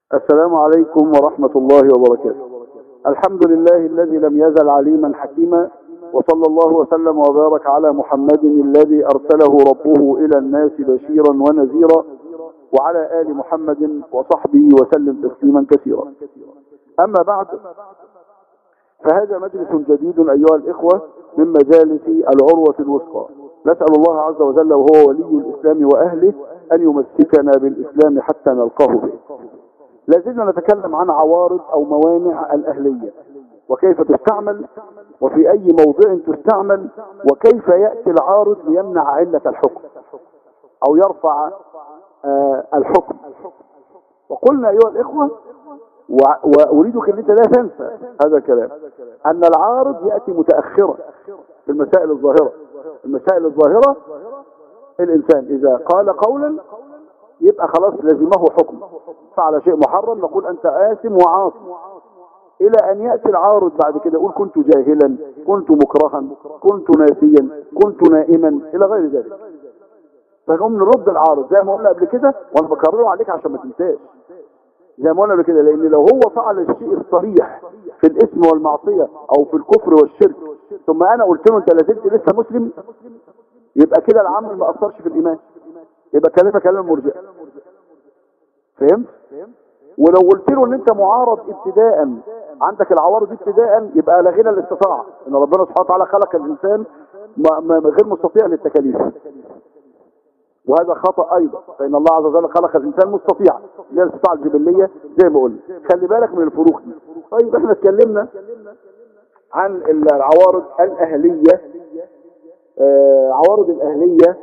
السلام عليكم ورحمة الله وبركاته الحمد لله الذي لم يزل عليما حكيما وصلى الله وسلم وبارك على محمد الذي أرسله ربه إلى الناس بشيرا ونذيرا وعلى آل محمد وصحبه وسلم تسليما كثيرا أما بعد فهذا مجلس جديد أيها الإخوة من مجالس العروة الوثقى نسأل الله عز وجل وهو ولي الإسلام وأهله أن يمسكنا بالإسلام حتى نلقاه به لازلنا نتكلم عن عوارض أو موانع الأهلية وكيف تستعمل وفي أي موضع تستعمل وكيف يأتي العارض ليمنع علة الحكم أو يرفع آه الحكم وقلنا أيها الإخوة وأريدك أن أنت لا تنسى هذا الكلام أن العارض يأتي متأخرا في المسائل الظاهرة المسائل الظاهرة الإنسان إذا قال قولا يبقى خلاص لزمه حكم فعل شيء محرم نقول أنت آثم وعاصم إلى أن يأتي العارض بعد كده يقول كنت جاهلا كنت مكرها كنت ناسيا كنت نائما إلى غير ذلك فنقوم نرد العارض زي ما قلنا قبل كده وأنا بكرره عليك عشان ما تنساش زي ما قلنا قبل كده لأن لو هو فعل الشيء الصريح في الاسم والمعصية أو في الكفر والشرك ثم أنا قلت له أنت لازلت لسه مسلم يبقى كده العمل ما أثرش في الإيمان يبقى كلمة كلام مرجئ فهمت ولو قلت له ان انت معارض ابتداء عندك العوارض ابتداء يبقى لا غنى الاستطاعة ان ربنا سبحانه وتعالى خلق الانسان غير مستطيع للتكاليف وهذا خطأ ايضا فان الله عز وجل خلق الانسان مستطيع اللي هي الاستطاعة الجبلية زي ما قلنا خلي بالك من الفروق دي طيب احنا اتكلمنا عن العوارض الاهلية آه عوارض الاهلية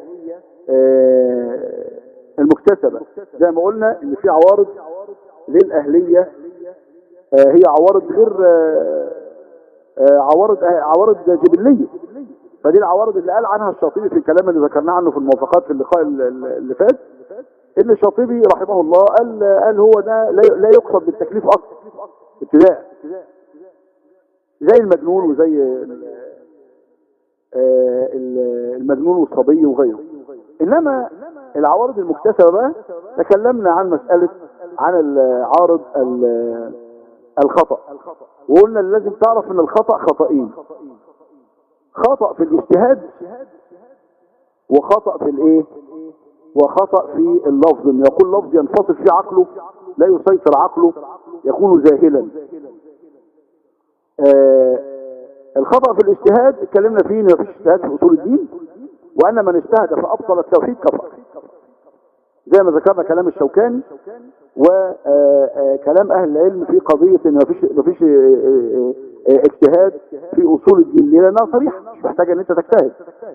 آه المكتسبة زي ما قلنا ان في عوارض للأهلية آه هي عوارض غير آه عوارض عوارض جبلية فدي العوارض اللي قال عنها الشاطبي في الكلام اللي ذكرناه عنه في الموافقات في اللقاء اللي فات ان الشاطبي رحمه الله قال قال هو ده لا يقصد بالتكليف اصلا ابتداء زي المجنون وزي المجنون والصبي وغيره انما العوارض المكتسبة بقى تكلمنا عن مسألة عن العارض الخطأ وقلنا لازم تعرف ان الخطأ خطأين خطأ في الاجتهاد وخطأ في الايه وخطأ في اللفظ ان يقول لفظ ينفصل فيه عقله لا يسيطر عقله يكون جاهلا آه الخطأ في الاجتهاد اتكلمنا فيه ان مفيش اجتهاد في اصول الدين وان من اجتهد فابطل التوحيد كفر زي ما ذكرنا كلام الشوكاني وكلام اهل العلم في قضية ان مفيش مفيش اجتهاد في اصول الدين لانها صريحة مش محتاجة ان انت تجتهد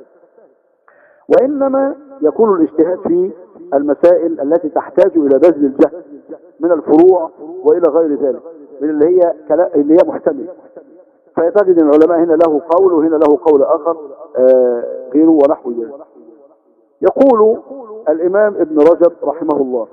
وانما يكون الاجتهاد في المسائل التي تحتاج الى بذل الجهد من الفروع والى غير ذلك من اللي هي اللي هي محتمل فيتجد ان العلماء هنا له قول وهنا له قول اخر غيره ونحو ذلك يقول الامام ابن رجب رحمه الله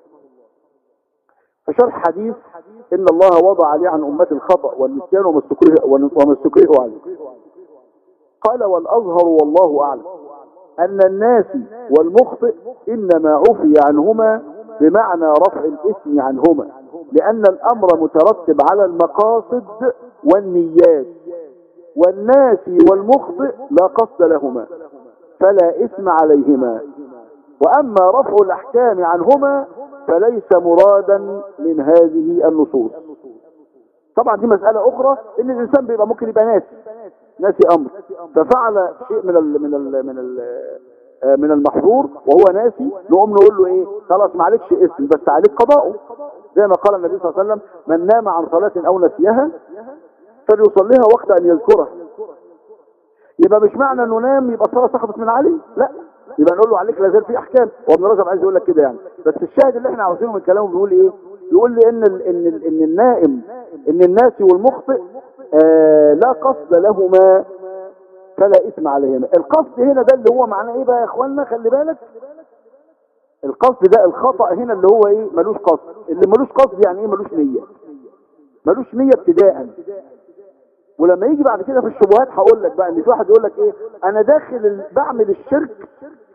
في شرح حديث ان الله وضع لي عن امتي الخطأ والنسيان وما استكره عليه قال والاظهر والله اعلم ان الناس والمخطئ انما عفي عنهما بمعنى رفع الاثم عنهما لان الامر مترتب على المقاصد والنيات والناس والمخطئ لا قصد لهما فلا إثم عليهما وأما رفع الأحكام عنهما فليس مرادا من هذه النصوص طبعا دي مسألة أخرى إن الإنسان بيبقى ممكن يبقى ناسي ناسي أمر ففعل شيء من ال من ال من ال من المحظور وهو ناسي نقوم نقول له ايه خلاص معلكش اسم بس عليك قضاؤه زي ما قال النبي صلى الله عليه وسلم من نام عن صلاة او نسيها فليصليها وقت ان يذكرها يبقى مش معنى انه نام يبقى الصلاه سقطت من عليه لا يبقى نقول له عليك لا زال في احكام وابن رجب عايز يقول لك كده يعني بس الشاهد اللي احنا عاوزينه من كلامه بيقول ايه يقول لي ان ال ان ال ان النائم ان الناس والمخطئ آه لا قصد لهما فلا اثم عليهما القصد هنا ده اللي هو معناه ايه بقى يا اخوانا خلي بالك القصد ده الخطأ هنا اللي هو ايه ملوش قصد اللي ملوش قصد يعني ايه ملوش نية ملوش نية ابتداء ولما يجي بعد كده في الشبهات هقول لك بقى ان في واحد يقول لك ايه انا داخل ال- بعمل الشرك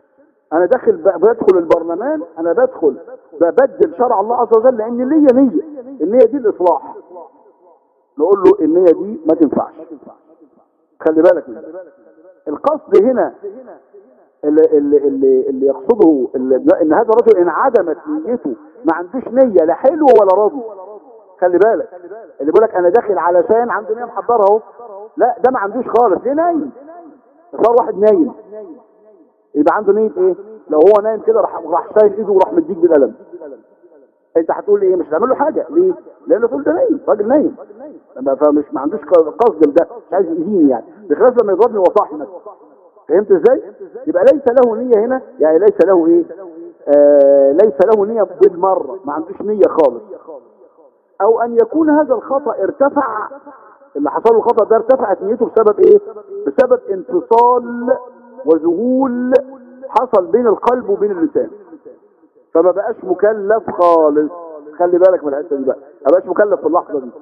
انا داخل ب- بدخل البرلمان انا بدخل ببدل شرع الله عز وجل لان ليا نيه النيه دي الاصلاح نقول له النيه دي ما تنفعش خلي بالك من ده. القصد هنا اللي, اللي, اللي, اللي يقصده اللي ان هذا الرجل انعدمت نيته ما عندوش نيه لا حلو ولا راضي خلي بالك اللي بيقول لك انا داخل علشان عنده نيه محضره اهو لا ده ما عندوش خالص ليه نايم صار واحد نايم يبقى عنده نيه ايه لو هو نايم كده راح راح شايل ايده وراح مديك بالقلم انت هتقول ايه مش هتعمل له حاجه ليه لانه تقول ده نايم راجل نايم لما- فمش ما عندوش قصد لده مش عايز يأذيني يعني بخلاف لما يضربني وصاحي مثلا فهمت ازاي يبقى ليس له نيه هنا يعني ليس له ايه آه ليس له نيه بالمره ما عندوش نيه خالص او ان يكون هذا الخطا ارتفع اللي حصل له الخطا ده ارتفعت نيته بسبب ايه بسبب انفصال وذهول حصل بين القلب وبين اللسان فما بقاش مكلف خالص خلي بالك من الحته دي بقى ما بقاش مكلف في اللحظه دي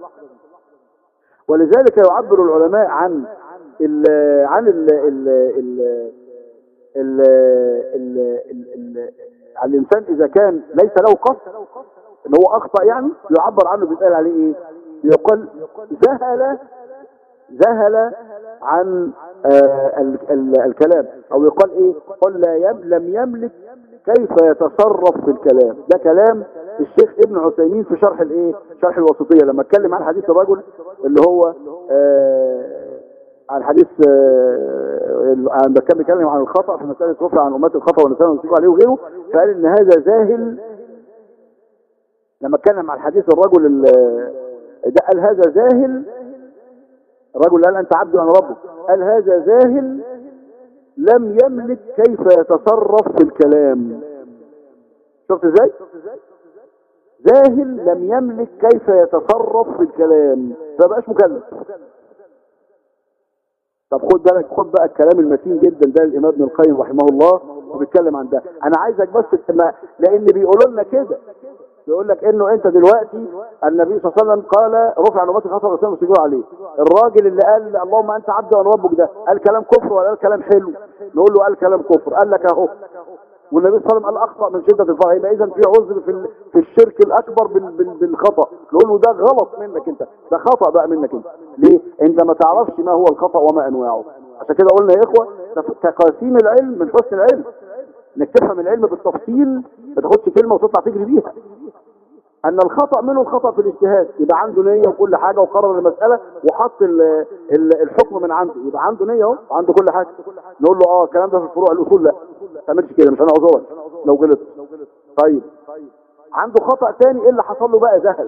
ولذلك يعبر العلماء عن ال عن ال ال ال ال ال ال ال عن الانسان اذا كان ليس له قصد ان هو اخطا يعني يعبر عنه بيتقال عليه ايه يقال ذهل ذهل عن آه ال ال الكلام او يقال ايه قل لا يم لم يملك كيف يتصرف في الكلام ده كلام الشيخ ابن عثيمين في شرح الايه شرح الوسطيه لما اتكلم عن حديث الرجل اللي هو آه عن حديث آه عن كان بيتكلم عن الخطا في مساله رفع عن امات الخطا والنسيان والنسيان عليه وغيره فقال ان هذا زاهل لما اتكلم عن حديث الرجل ال- ده قال هذا زاهل الرجل قال انت عبد وانا ربك قال هذا زاهل لم يملك كيف يتصرف في الكلام شفت ازاي زاهل لم يملك كيف يتصرف في الكلام فبقاش مكلف طب خد بالك خد بقى الكلام المتين جدا ده الامام ابن القيم رحمه الله وبيتكلم عن ده انا عايزك بس تسمع لان بيقولوا لنا كده بيقول لك انه انت دلوقتي النبي صلى الله عليه وسلم قال رفع نبات الخطر والسلام والسجود عليه الراجل اللي قال اللهم انت عبد وانا ربك ده قال كلام كفر ولا قال كلام حلو نقول له قال كلام كفر قال لك اهو والنبي صلى الله عليه وسلم قال اخطا من شده الفرح يبقى اذا في عذر في ال- في الشرك الاكبر بال- بال- بالخطا نقول له ده غلط منك انت ده خطا بقى منك انت ليه انت ما تعرفش ما هو الخطا وما انواعه عشان كده قلنا يا اخوه ده تقاسيم العلم من حسن العلم انك تفهم العلم بالتفصيل ما تاخدش كلمه وتطلع تجري بيها ان الخطا منه الخطا في الاجتهاد يبقى عنده نيه وكل حاجه وقرر المساله وحط ال- ال- الحكم من عنده يبقى عنده نيه اهو وعنده كل حاجه نقول له اه الكلام ده في الفروع الاصول لا ما تعملش كده مش انا اعذرك لو غلط طيب عنده خطا تاني ايه اللي حصل له بقى ذهل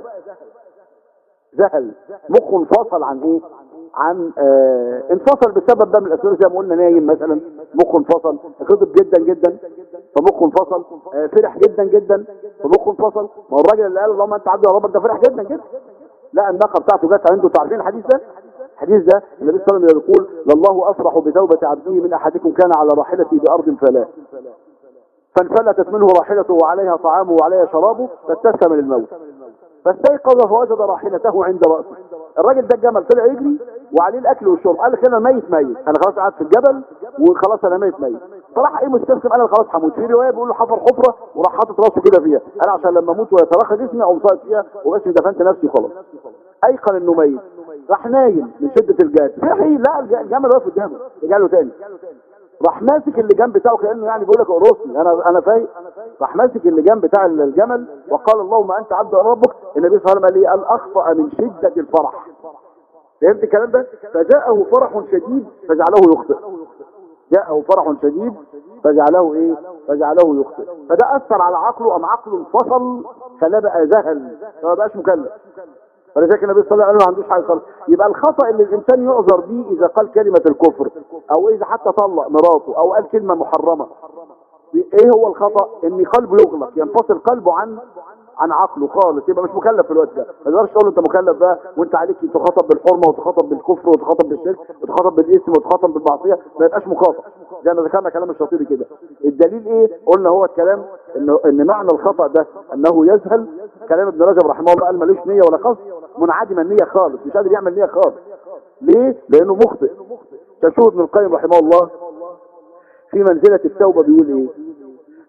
ذهل مخه انفصل عن ايه عن آه انفصل بسبب ده من الاسباب زي ما قلنا نايم مثلا مخه انفصل غضب جدا جدا فمخه انفصل آه فرح جدا جدا فمخه انفصل ما هو الراجل اللي قال اللهم انت عبد ربك ده فرح جدا جدا لا الناقه بتاعته جت عنده تعرفين الحديث ده الحديث ده النبي صلى الله عليه وسلم يقول لله افرح بتوبه عبده من احدكم كان على راحلته بارض فلا فانفلتت منه راحلته وعليها طعامه وعليها شرابه فابتسم للموت فاستيقظ فوجد راحلته عند رأسه الراجل ده الجمل طلع يجري وعليه الاكل والشرب قال لك انا ميت ميت انا خلاص قاعد في الجبل وخلاص انا ميت ميت فراح ايه مستسلم قال أنا خلاص هموت في روايه بيقول له حفر حفره وراح حاطط راسه كده فيها قال عشان لما اموت ويتراخى جسمي او صايد فيها وبس دفنت نفسي خلاص ايقن انه ميت راح نايم من شده الجهد صحي لا الج- الجمل واقف قدامه رجع له تاني راح ماسك اللي جنب بتاعه كانه يعني بيقول لك اقرصني انا انا فايق راح ماسك اللي جنب بتاع الجمل وقال اللهم انت عبد ربك النبي صلى الله عليه وسلم قال لي قال اخطا من شده الفرح فهمت الكلام ده فجاءه فرح شديد فجعله يخطئ جاءه فرح شديد فجعله ايه فجعله يخطئ فده اثر على عقله ام عقله انفصل خلاه بقى ذهل فما بقاش مكلف فلذلك النبي صلى الله عليه وسلم ما عندوش حاجه خالص يبقى الخطا اللي الانسان يعذر به اذا قال كلمه الكفر او اذا حتى طلق مراته او قال كلمه محرمه ايه هو الخطا ان قلبه يغلق ينفصل قلبه عن عن عقله خالص يبقى مش مكلف في الوقت ده ما تقدرش تقول له انت مكلف بقى وانت عليك تخاطب بالحرمه وتخاطب بالكفر وتخاطب بالشرك وتخاطب بالاسم وتخاطب بالمعصيه ما يبقاش مخاطب زي ما ذكرنا كلام الشاطبي كده الدليل ايه قلنا هو الكلام انه ان معنى الخطا ده انه يذهل كلام ابن رجب رحمه الله قال ملوش نيه ولا قصد منعدم النيه خالص مش قادر يعمل نيه خالص ليه لانه مخطئ تشوف ابن القيم رحمه الله في منزله التوبه بيقول ايه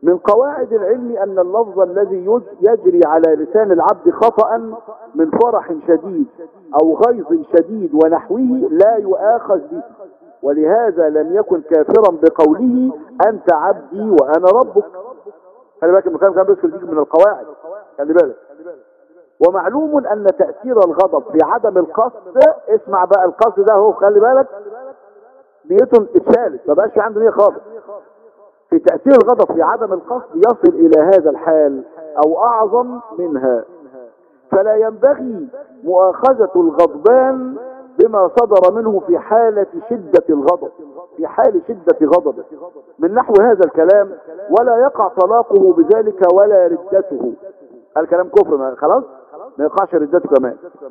من قواعد العلم أن اللفظ الذي يجري على لسان العبد خطأ من فرح شديد أو غيظ شديد ونحوه لا يؤاخذ به ولهذا لم يكن كافرا بقوله أنت عبدي وأنا ربك خلي بالك المكان كان بيذكر دي من القواعد خلي بالك ومعلوم أن تأثير الغضب في عدم القصد اسمع بقى القصد ده هو خلي بالك نيته اتشالت ما بقاش عنده نية خالص في تأثير الغضب في عدم القصد يصل إلى هذا الحال أو أعظم منها فلا ينبغي مؤاخذة الغضبان بما صدر منه في حالة شدة الغضب في حال شدة غضبه من نحو هذا الكلام ولا يقع طلاقه بذلك ولا ردته الكلام كفر خلاص ما يقعش ردته كمان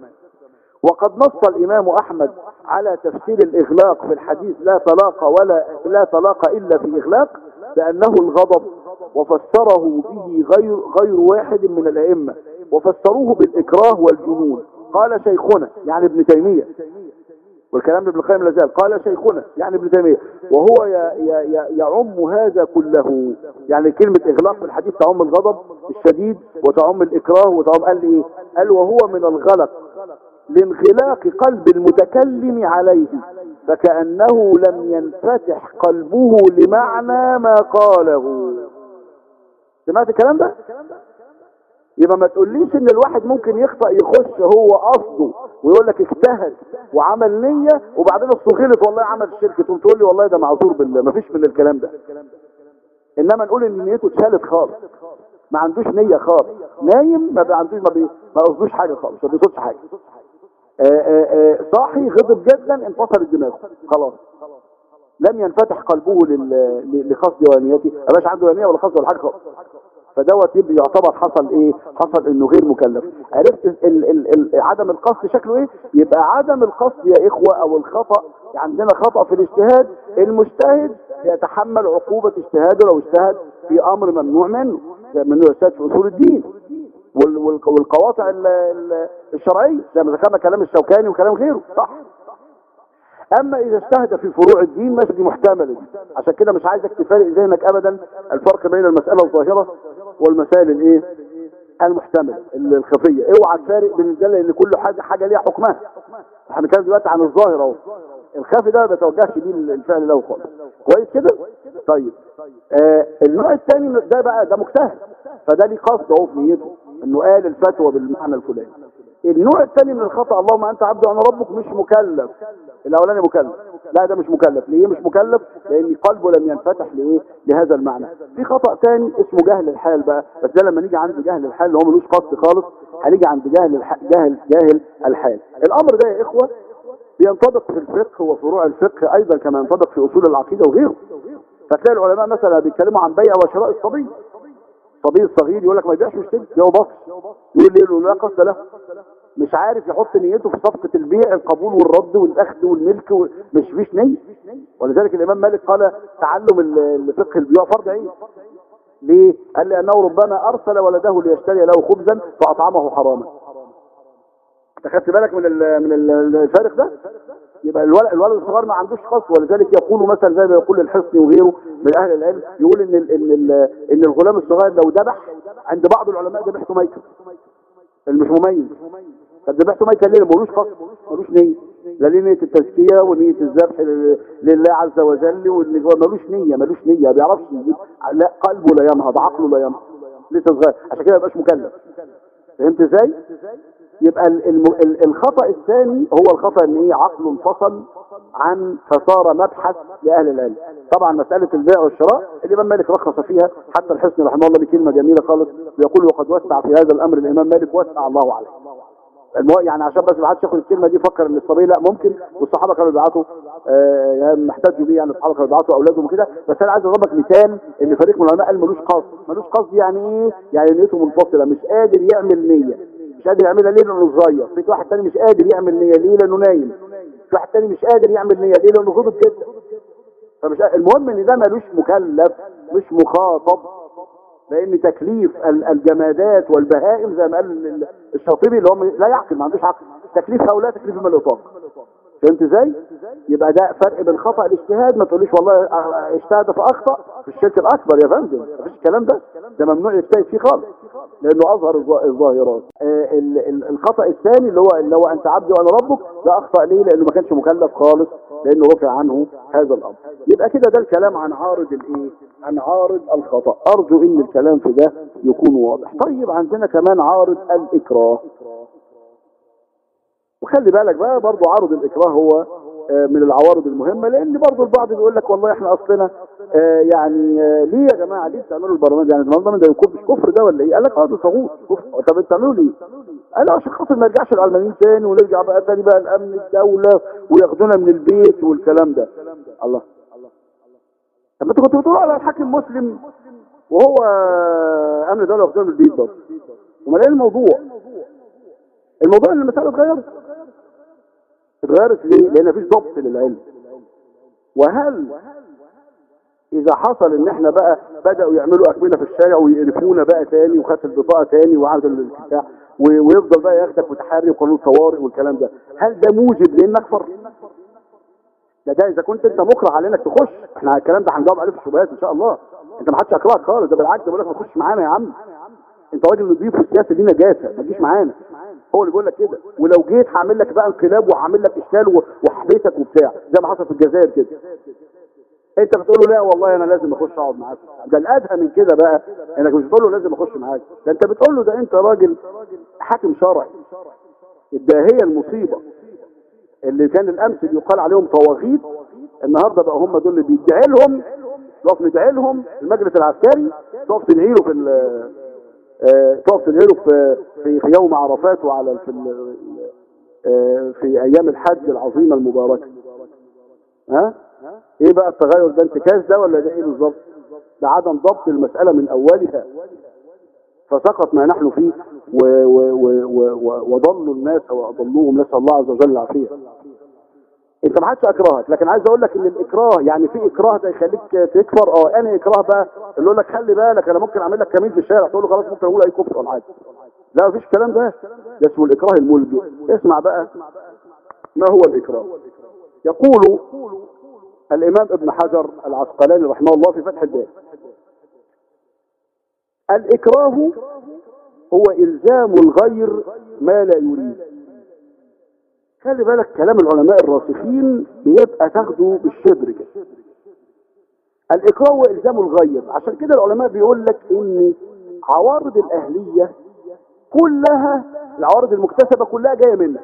وقد نص الإمام أحمد على تفسير الإغلاق في الحديث لا طلاق ولا لا طلاق إلا في إغلاق بأنه الغضب وفسره به غير غير واحد من الأئمة وفسروه بالإكراه والجنون قال شيخنا يعني ابن تيمية والكلام ابن القيم لازال قال شيخنا يعني ابن تيمية وهو يعم هذا كله يعني كلمة إغلاق في الحديث تعم الغضب الشديد وتعم الإكراه وتعم قال لي إيه قال وهو من الغلق لانغلاق قلب المتكلم عليه فكأنه لم ينفتح قلبه لمعنى ما قاله سمعت الكلام ده يبقى ما تقوليش ان الواحد ممكن يخطأ يخش هو قصده ويقول لك اجتهد وعمل نية وبعدين اصله غلط والله عمل الشركة تقوم تقول لي والله ده معذور بالله ما فيش من الكلام ده انما نقول ان نيته اتشالت خالص ما عندوش نية خالص نايم ما عندوش ما, بي... ما قصدوش حاجة خالص ما بيصدش حاجة آآ آه، آآ آه، آه، صاحي غضب جدا انفصل دماغه خلاص لم ينفتح قلبه لقصد ونيته ما بقاش عنده نيه ولا قصد ولا حاجه خالص فدوت يبقى يعتبر حصل ايه حصل انه غير مكلف عرفت ال ال ال عدم القصد شكله ايه يبقى عدم القصد يا اخوة او الخطأ عندنا خطأ في الاجتهاد المجتهد يتحمل عقوبة اجتهاده لو اجتهد في امر ممنوع منه من الاجتهاد في اصول الدين والقواطع الشرعية زي ما ذكرنا كلام الشوكاني وكلام غيره صح اما اذا اجتهد في فروع الدين ماشي دي محتمله عشان كده مش عايزك تفارق ذهنك ابدا الفرق بين المساله الظاهره والمسائل الايه المحتمله الخفيه اوعى تفارق بين الجله لان كل حاجه حاجه ليها حكمها احنا بنتكلم دلوقتي عن الظاهر اهو الخافي ده ما بيتوجهش بيه الفعل له خالص كويس كده طيب آه النوع الثاني ده بقى ده مجتهد فده ليه قصد اهو في نيته انه قال الفتوى بالمعنى الفلاني النوع الثاني من الخطأ اللهم انت عبد وانا ربك مش مكلف الاولاني مكلف لا ده مش مكلف ليه مش مكلف لان قلبه لم ينفتح لايه لهذا المعنى في خطأ ثاني اسمه جهل الحال بقى بس ده لما نيجي عند جهل الحال اللي هو ملوش قصد خالص هنيجي عند جهل الح... جهل جاهل الحال الامر ده يا اخوه بينطبق في الفقه وفروع الفقه ايضا كما ينطبق في اصول العقيده وغيره فتلاقي العلماء مثلا بيتكلموا عن بيع وشراء الصبي الصبي الصغير يقول لك ما يبيعش ويشتري يبقى بص يقول لي لا قصد له مش عارف يحط نيته في صفقة البيع القبول والرد والأخذ والملك مش فيش نية ولذلك الإمام مالك قال تعلم الفقه البيوع فرض عين ليه؟ قال لأنه ربما أرسل ولده ليشتري له خبزا فأطعمه حراما أخدت بالك من من الفارق ده يبقى الولد, الولد الصغير ما عندوش قصد ولذلك يقول مثلا زي ما يقول الحصني وغيره من اهل العلم يقول ان ان ان الغلام الصغير لو ذبح عند بعض العلماء ذبحته ميتا المش مميز طب ذبحته ميتا ليه ملوش قصد ملوش نيه لا ليه نيه التزكيه ونيه الذبح لله عز وجل ملوش نيه ملوش نيه ما بيعرفش لا قلبه لا ينهض عقله لا ينهض لسه صغير عشان كده ما يبقاش مكلف فهمت ازاي يبقى الخطأ الثاني هو الخطأ ان ايه عقله انفصل عن فصار مبحث لأهل العلم طبعا مسألة البيع والشراء الإمام مالك رخص فيها حتى الحسن رحمه الله بكلمة جميلة خالص بيقول وقد وسع في هذا الأمر الإمام مالك وسع الله عليه يعني عشان بس ما حدش ياخد الكلمه دي فكر ان الصبي لا ممكن والصحابه كانوا بيبعتوا آه يعني محتاجوا بيه يعني الصحابه كانوا بيبعتوا اولادهم وكده بس انا عايز اضربك مثال ان فريق من العلماء قال ملوش قصد ملوش قصد يعني ايه يعني نيته منفصله مش قادر يعمل نيه مش قادر يعملها ليه لانه صغير في واحد تاني مش قادر يعمل نيه ليه لانه نايم في واحد تاني مش قادر يعمل نيه ليه لانه غضب جدا فمش المهم ان ده ملوش مكلف مش مخاطب لان تكليف الجمادات والبهائم زي ما قال الشاطبي اللي هو لا يعقل ما عندوش عقل تكليف هؤلاء تكليف من الاطاق فهمت ازاي يبقى ده فرق بين خطأ الاجتهاد ما تقوليش والله اجتهد فاخطأ في الشرك الاكبر يا فندم مفيش الكلام ده ده ممنوع يجتهد فيه خالص لانه اظهر الظاهرات آه الخطأ الثاني اللي هو اللي هو انت عبدي وانا ربك ده اخطأ ليه لانه ما كانش مكلف خالص لانه رفع عنه هذا الامر يبقى كده ده الكلام عن عارض الايه عن عارض الخطأ ارجو ان الكلام في ده يكون واضح طيب عندنا كمان عارض الاكراه وخلي بالك بقى برضو عرض الإكراه هو من العوارض المهمة لأن برضو البعض بيقول لك والله احنا أصلنا يعني ليه يا جماعة ليه بتعملوا البرنامج يعني البرنامج ده يكون مش كفر ده ولا ايه قال لك اه ده طاغوت كفر طب بتعملوا ليه قال عشان خاطر ما يرجعش العلمانيين تاني ونرجع بقى تاني بقى الأمن الدولة وياخدونا من البيت والكلام ده الله طب انتوا كنتوا بتقولوا على الحاكم مسلم وهو أمن الدولة ياخدونا من البيت برضه وما ايه الموضوع الموضوع ان المسألة اتغيرت اتغيرت ليه لان مفيش ضبط للعلم وهل اذا حصل ان احنا بقى بدأوا يعملوا اكمنة في الشارع ويقرفونا بقى تاني وخدت البطاقة تاني وعاد البتاع ويفضل بقى ياخدك متحري وقانون طوارئ والكلام ده هل ده موجب لان نكفر ده ده اذا كنت انت مكره على انك تخش احنا الكلام ده هنجاوب عليه في الشبهات ان شاء الله انت ما حدش اكرهك خالص ده بالعكس بقول لك ما تخش معانا يا عم انت راجل نضيف والسياسه دي نجاسه ما تجيش معانا هو اللي بيقول لك كده ولو جيت هعمل لك بقى انقلاب وهعمل لك اشكال وحبيتك وبتاع زي ما حصل في الجزائر كده انت بتقول له لا والله انا لازم اخش اقعد معاك ده الادهى من كده بقى انك مش بتقول له لازم اخش معاك ده انت بتقول له ده انت راجل حاكم شرعي ده هي المصيبه اللي كان الامس بيقال عليهم طواغيت النهارده بقى هم دول اللي بيدعي لهم تقف ندعي لهم المجلس العسكري تقف تدعي له في تقف تدعي له في, في في يوم عرفات وعلى في في ايام الحج العظيمه المباركه ها ايه بقى التغير ده انتكاس ده ولا ده ايه بالظبط ده عدم ضبط المساله من اولها فسقط ما نحن فيه وضلوا الناس واضلوهم نسال الله عز وجل العافيه انت ما حدش اكرهك لكن عايز اقول لك ان الاكراه يعني في اكراه ده يخليك تكفر اه انا اكراه بقى اللي يقول لك خلي بالك انا ممكن اعمل لك كمين في الشارع تقول له خلاص ممكن اقول اي كفر ولا حاجه لا مفيش الكلام ده ده اسمه الاكراه الملجئ اسمع بقى ما هو الاكراه يقول الامام ابن حجر العسقلاني رحمه الله في فتح الباب الاكراه هو الزام الغير ما لا يريد خلي بالك كلام العلماء الراسخين بيبقى تاخده بالشبر كده الاكراه هو الزام الغير عشان كده العلماء بيقول لك ان عوارض الاهليه كلها العوارض المكتسبه كلها جايه منك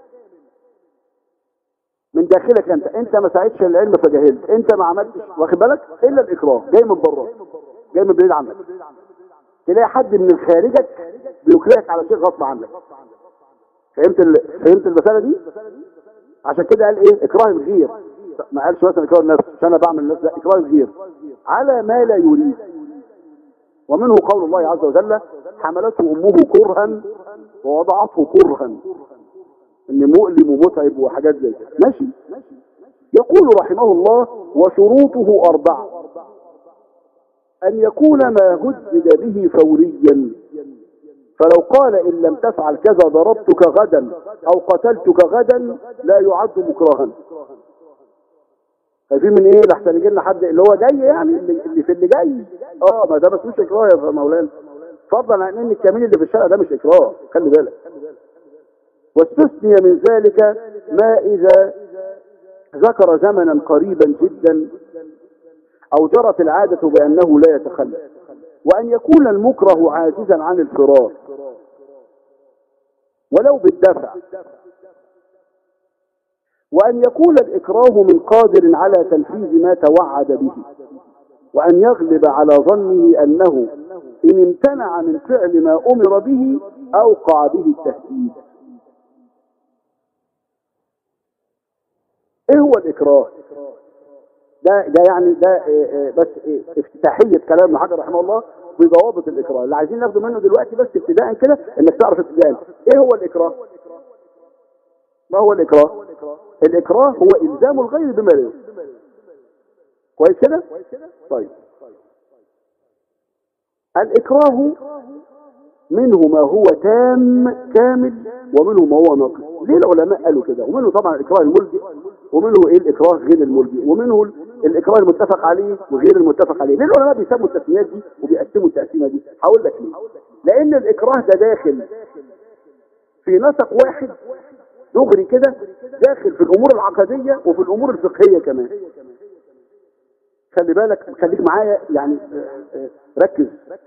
من داخلك انت انت ما ساعدتش العلم فجهلت انت ما عملتش واخد بالك الا الاكراه جاي من بره جاي من بعيد عنك تلاقي حد من خارجك بيكرهك على شيء غصب عنك فهمت ال... فهمت المساله دي عشان كده قال ايه اكراه الغير ما قالش مثلا اكراه النفس عشان انا بعمل النفس لا اكراه الغير على ما لا يريد ومنه قول الله عز وجل حملته امه كرها ووضعته كرها ان مؤلم ومتعب وحاجات زي كده ماشي يقول رحمه الله وشروطه اربعه ان يكون ما هدد به فوريا فلو قال إن لم تفعل كذا ضربتك غدا أو قتلتك غدا لا يعد مكرها خايفين من ايه لحسن يجي لنا حد اللي هو جاي يعني اللي في اللي جاي اه ما ده بس مش اكراه يا مولانا فضلا عن ان الكمين اللي في الشارع ده مش اكراه خلي بالك واستثني من ذلك ما اذا ذكر زمنا قريبا جدا او جرت العادة بانه لا يتخلف وأن يكون المكره عاجزا عن الفرار ولو بالدفع وأن يكون الإكراه من قادر على تنفيذ ما توعد به وأن يغلب على ظنه أنه إن امتنع من فعل ما أمر به أوقع به التهديد إيه هو الإكراه ده ده يعني ده بس افتتاحية كلام ابن حجر رحمه الله بضوابط الإكراه اللي عايزين ناخده منه دلوقتي بس ابتداء كده انك تعرف ابتداء ايه هو الإكراه ما هو الإكراه الإكراه هو إلزام الغير بما لا كويس كده طيب الإكراه منه ما هو تام كامل ومنه ما هو ناقص ليه العلماء قالوا كده ومنه طبعا الاكراه الملجئ ومنه ايه الاكراه غير الملجئ ومنه الاكراه المتفق عليه وغير المتفق عليه ليه العلماء بيسموا التسميات دي وبيقسموا التقسيمه دي هقول لك ليه لان الاكراه ده داخل في نسق واحد دغري كده داخل في الامور العقديه وفي الامور الفقهيه كمان خلي بالك خليك معايا يعني آه، آه، ركز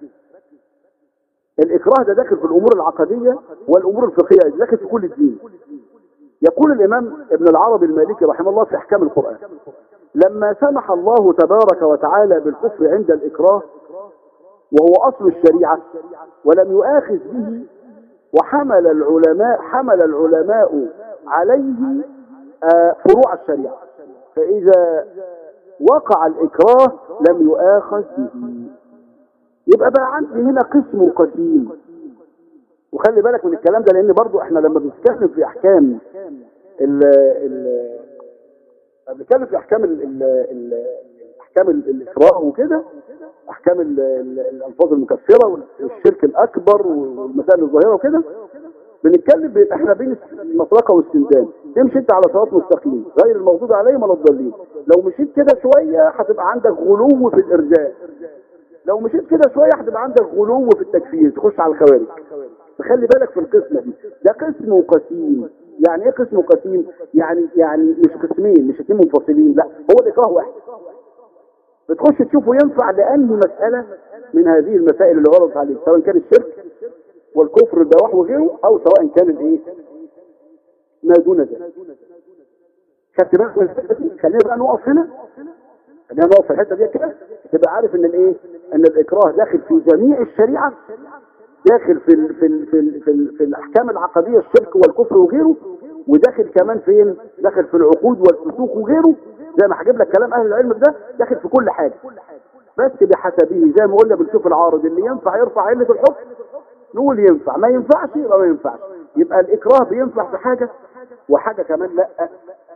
الإكراه ده داخل في الأمور العقدية والأمور الفقهية داخل في كل الدين يقول الإمام ابن العربي المالكي رحمه الله في أحكام القرآن لما سمح الله تبارك وتعالى بالكفر عند الإكراه وهو أصل الشريعة ولم يؤاخذ به وحمل العلماء حمل العلماء عليه آه، فروع الشريعة فإذا وقع الإكراه لم يؤاخذ به يبقى بقى عندي هنا قسم وقسيم وخلي بالك من الكلام ده لان برضو احنا لما بنتكلم في احكام ال ال بنتكلم في احكام ال ال ال احكام ال- الاكراه وكده احكام ال- ال- الالفاظ المكفره والشرك الاكبر والمسائل الظاهره وكده بنتكلم بيبقى احنا بين المطرقه والسندان تمشي انت على صراط مستقيم غير المغضوب عليهم ولا الضالين لو مشيت كده شويه هتبقى عندك غلو في الارجاء لو مشيت كده شويه هتبقى عندك غلو في التكفير تخش على الخوارج فخلي بالك في القسمه دي ده قسم وقسيم يعني ايه قسم وقسيم يعني يعني مش قسمين مش اتنين منفصلين لا هو الاكراه واحد بتخش تشوفه ينفع لانهي مساله من هذه المسائل اللي عرضت عليك سواء كان الشرك والكفر البواح وغيره او سواء كان الايه ما دون ذلك خدت بالك من الحته دي خلينا بقى نقف هنا خلينا نقف في الحته دي كده تبقى عارف ان الايه ان الاكراه داخل في جميع الشريعه داخل في ال في ال في ال في, ال في الاحكام العقديه الشرك والكفر وغيره وداخل كمان فين داخل في العقود والفسوق وغيره زي ما هجيب لك كلام اهل العلم ده داخل في كل حاجه بس بحسبه زي ما قلنا بنشوف العارض اللي ينفع يرفع علة الحكم نقول ينفع ما ينفعش يبقى ما ينفعش يبقى الإكراه بينفع في حاجة وحاجة كمان لا